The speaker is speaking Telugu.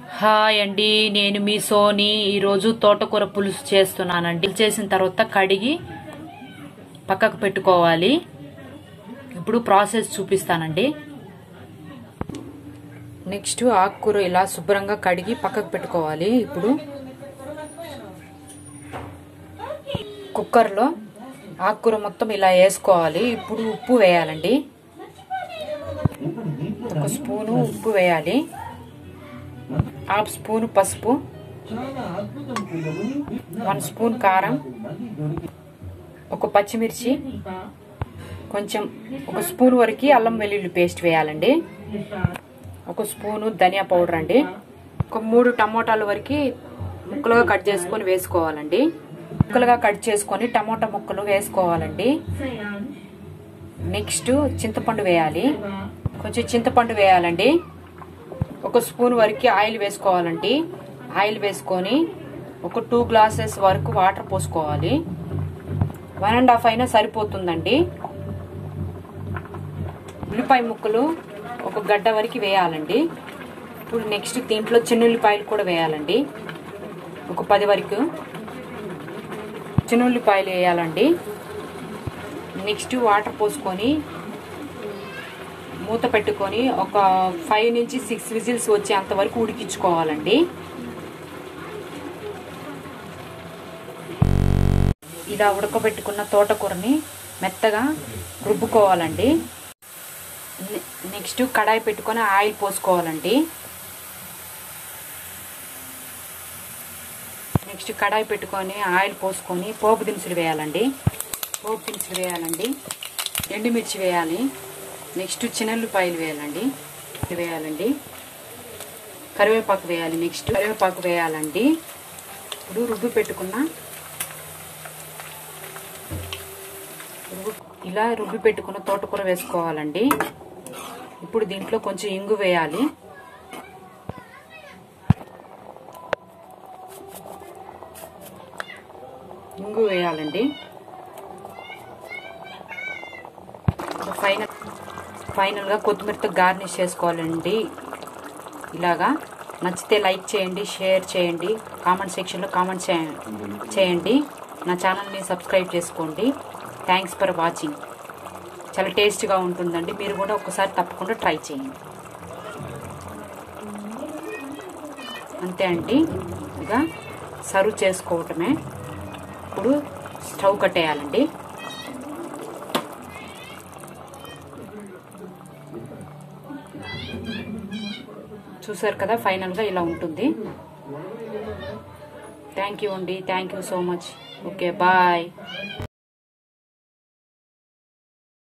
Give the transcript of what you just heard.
హాయ్ అండి నేను మీ సోని ఈరోజు తోటకూర పులుసు చేస్తున్నానండి చేసిన తర్వాత కడిగి పక్కకు పెట్టుకోవాలి ఇప్పుడు ప్రాసెస్ చూపిస్తానండి నెక్స్ట్ ఆకుకూర ఇలా శుభ్రంగా కడిగి పక్కకు పెట్టుకోవాలి ఇప్పుడు కుక్కర్లో ఆకుకూర మొత్తం ఇలా వేసుకోవాలి ఇప్పుడు ఉప్పు వేయాలండి ఒక స్పూను ఉప్పు వేయాలి హాఫ్ స్పూన్ పసుపు వన్ స్పూన్ కారం ఒక పచ్చిమిర్చి కొంచెం ఒక స్పూన్ వరకు అల్లం వెల్లుల్లి పేస్ట్ వేయాలండి ఒక స్పూను ధనియా పౌడర్ అండి ఒక మూడు టమోటాల వరకు ముక్కలుగా కట్ చేసుకొని వేసుకోవాలండి ముక్కలుగా కట్ చేసుకొని టమోటా ముక్కలు వేసుకోవాలండి నెక్స్ట్ చింతపండు వేయాలి కొంచెం చింతపండు వేయాలండి ఒక స్పూన్ వరకు ఆయిల్ వేసుకోవాలండి ఆయిల్ వేసుకొని ఒక టూ గ్లాసెస్ వరకు వాటర్ పోసుకోవాలి వన్ అండ్ హాఫ్ అయినా సరిపోతుందండి ఉల్లిపాయ ముక్కలు ఒక గడ్డ వరకు వేయాలండి ఇప్పుడు నెక్స్ట్ దీంట్లో చిన్నుల్లిపాయలు కూడా వేయాలండి ఒక పది వరకు చిన్నుల్లిపాయలు వేయాలండి నెక్స్ట్ వాటర్ పోసుకొని మూత పెట్టుకొని ఒక ఫైవ్ నుంచి సిక్స్ విజిల్స్ వచ్చేంత వరకు ఉడికించుకోవాలండి ఇలా ఉడకబెట్టుకున్న తోటకూరని మెత్తగా రుబ్బుకోవాలండి నెక్స్ట్ కడాయి పెట్టుకొని ఆయిల్ పోసుకోవాలండి నెక్స్ట్ కడాయి పెట్టుకొని ఆయిల్ పోసుకొని పోపు దినుసులు వేయాలండి పోపు దినుసులు వేయాలండి ఎండుమిర్చి వేయాలి నెక్స్ట్ చిన్నల్లిపాయలు వేయాలండి వేయాలండి కరివేపాకు వేయాలి నెక్స్ట్ కరివేపాకు వేయాలండి ఇప్పుడు రుబ్బు పెట్టుకున్న రుబ్బు ఇలా రుబ్బి పెట్టుకున్న తోటకూర వేసుకోవాలండి ఇప్పుడు దీంట్లో కొంచెం ఇంగు వేయాలి ఇంగు వేయాలండి ఫైనల్ ఫైనల్గా కొత్తిమీరతో గార్నిష్ చేసుకోవాలండి ఇలాగా నచ్చితే లైక్ చేయండి షేర్ చేయండి కామెంట్ సెక్షన్లో కామెంట్ చేయండి నా ఛానల్ని సబ్స్క్రైబ్ చేసుకోండి థ్యాంక్స్ ఫర్ వాచింగ్ చాలా టేస్ట్గా ఉంటుందండి మీరు కూడా ఒకసారి తప్పకుండా ట్రై చేయండి అంతే అండి ఇక సర్వ్ చేసుకోవటమే ఇప్పుడు స్టవ్ కట్టేయాలండి చూసారు కదా ఫైనల్గా ఇలా ఉంటుంది థ్యాంక్ యూ అండి thank you so much okay bye